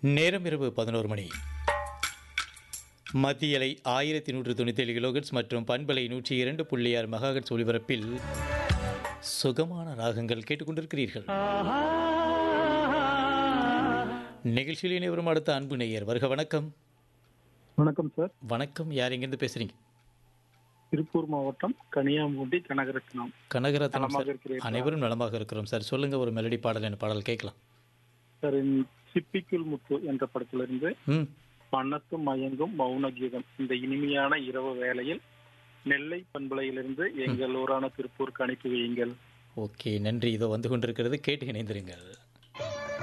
நேரம் இரவு பதினோரு மணி மத்தியலை ஆயிரத்தி நூற்று தொண்ணூற்றி ஏழு கிலோகட்ஸ் மற்றும் பண்பலை நூற்றி இரண்டு புள்ளி ஆறு மெகாஹெட்ஸ் ஒலிபரப்பில் சுகமான ராகங்கள் கேட்டுக்கொண்டிருக்கிறீர்கள் நிகழ்ச்சியில் இணைவரும் அடுத்த அன்பு நேயர் வருக வணக்கம் வணக்கம் சார் வணக்கம் யார் எங்கேருந்து பேசுறீங்க திருப்பூர் மாவட்டம் கனியாமூண்டி கனகரத்னம் கனகரத்னம் நலமாக சார் இருக்கிறீர்களா? அனைவரும் நலமாக இருக்கிறோம் சார் சொல்லுங்க ஒரு மெலடி பாடல் என்ன பாடல் கேட்கலாம் சார் இந்த சிப்பிக்குள் முத்து என்ற படத்திலிருந்து ம் மனத்தும் மயங்கும் மௌன கீதம் இந்த இனிமையான இரவு வேளையில் நெல்லை பண்பலையிலிருந்து எங்கள் ஊரான திருப்பூருக்கு அனுப்பி வையுங்கள் ஓகே நன்றி இதோ வந்து கொண்டிருக்கிறது கேட்டு இணைந்திருங்கள்